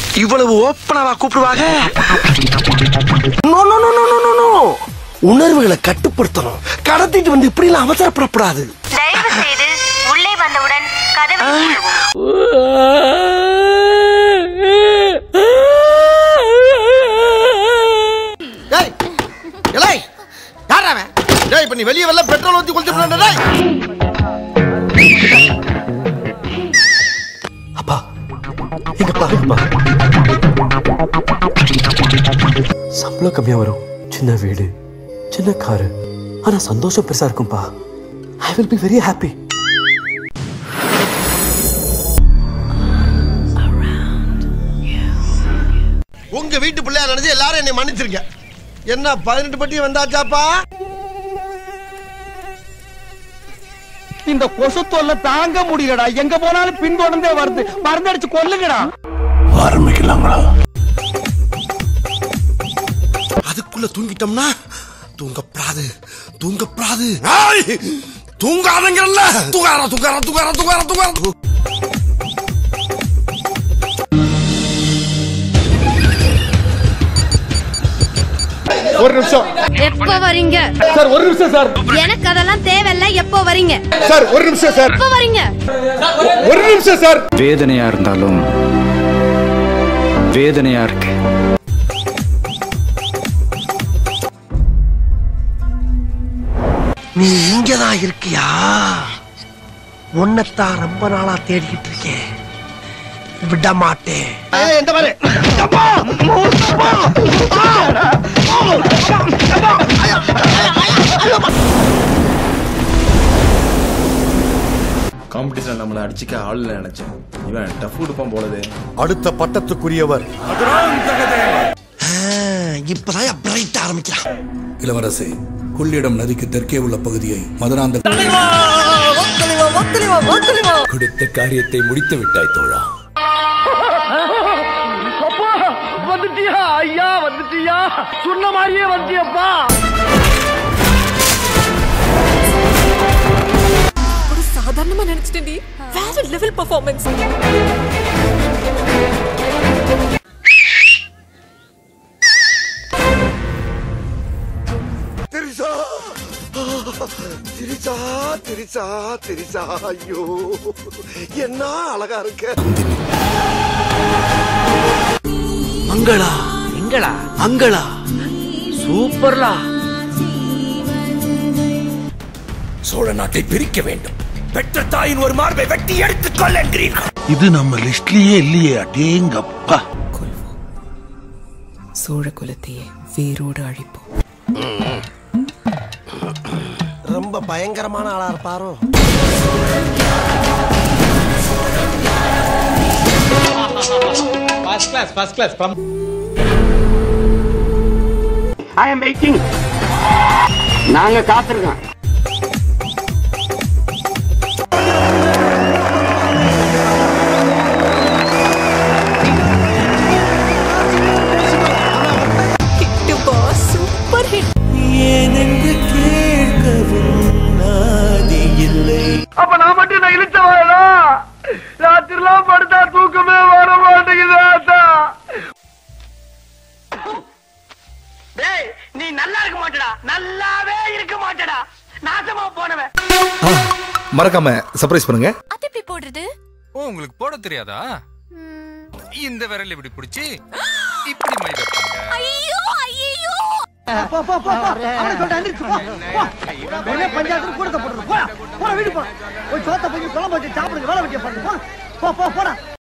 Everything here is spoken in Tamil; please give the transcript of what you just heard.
இவ்வளவு ஓப்பனாவா கூப்பிடுவாங்க no no no no no no உணர்வுகளை கட்டுப்படுத்தணும் கடத்திட்டு வந்து இப்படி எல்லாம் அவசரப்படக்கூடாது தயவு செய்து உள்ளே வந்தவுடன் கதவை மூடவும் டேய் எலை யார் அவன் டேய் இப்ப நீ வெளிய வரல பெட்ரோல் ஊத்தி குளிச்சு டேய் அப்பா எங்க பாருங்கப்பா சம்பளம் கம்மியா வரும் சின்ன வீடு சின்ன காரு ஆனா சந்தோஷம் பெருசா இருக்கும்பா I will be very happy உங்க வீட்டு பிள்ளையா நினைச்சு எல்லாரும் என்னை மன்னிச்சிருங்க என்ன பதினெட்டு பட்டி வந்தாச்சாப்பா இந்த கொசு தொல்லை தாங்க முடியலடா எங்க போனாலும் பின்தொடர்ந்தே வருது மருந்தடிச்சு கொல்லுங்கடா அதுக்குள்ள தூங்கிட்டோம்னா தூங்கப்படாது தூங்கப்படாது ஆய்! தூங்காதங்கல்ல தூங்கார தூங்கார தூங்கார தூங்கார தூங்கார ஒரு நிமிஷம் எப்போ வரீங்க சார் ஒரு நிமிஷம் சார் எனக்கு அதெல்லாம் தேவையில்ல எப்போ வரீங்க சார் ஒரு நிமிஷம் சார் எப்போ வரீங்க ஒரு நிமிஷம் சார் வேதனையா இருந்தாலும் வேதனையா இருக்கு நீ இங்கதான் இருக்கியா உன்னைத்தான் ரொம்ப நாளா தேடிக்கிட்டு இருக்கேன் விட மாட்டேன் எந்த மாதிரி காம்படிஷன் நம்மளை அடிச்சுக்க ஆள் இல்லை நினைச்சேன் இவன் டஃப் கொடுப்பான் போலதே அடுத்த பட்டத்துக்குரியவர் இப்பதான் பிரைட் ஆரம்பிக்கிறான் இளவரசே கொள்ளிடம் நதிக்கு தெற்கே உள்ள பகுதியை மதுராந்த கொடுத்த காரியத்தை முடித்து விட்டாய் தோழா வந்துட்டியா ஐயா வந்துட்டியா சொன்ன மாதிரியே வந்துட்டியப்பா ஒரு சாதாரணமா நினைச்சிட்டேன்டி வேற லெவல் பெர்ஃபார்மன்ஸ் திரிசா திரிசா திரிசா திரிசா ஐயோ என்ன அழகா இருக்க மங்களா எங்களா மங்களா சூப்பர்லா சோழ நாட்டை பிரிக்க வேண்டும் பெற்ற தாயின் ஒரு மார்பை வெட்டி எடுத்துக் கொள்ள என்கிறீர்கள் இது நம்ம லிஸ்ட்லயே இல்லையே அடேங்கப்பா சோழ குலத்தையே வேரோடு அழிப்போம் ரொம்ப பயங்கரமான ஆளா இருப்பாரோ ஐ அம் வெயிட்டிங் நாங்க காத்திருக்கோம் சூப்பர் ஹிட் அப்ப நான் மட்டும் நான் இழுச்ச வாழா ராத்திரிலாம் படுத்தா தூக்கமே வர மாட்டேங்குது ஆத்தா டேய் நீ நல்லா இருக்க மாட்டடா நல்லாவே இருக்க மாட்டடா நாசமா போனவன் மறக்காம சர்ப்ரைஸ் பண்ணுங்க அது எப்படி போடுறது ஓ உங்களுக்கு போட தெரியாதா இந்த விரல் இப்படி பிடிச்சி இப்படி மை வைப்பாங்க ஐயோ ஐயோ உடனே பஞ்சாயத்து கூட போடுறது போடா போடா வீடு போ போய் சோத்த போய் குழம்பு வச்சு சாப்பிடுங்க வேலை வெட்டிய பாருங்க போ போ போடா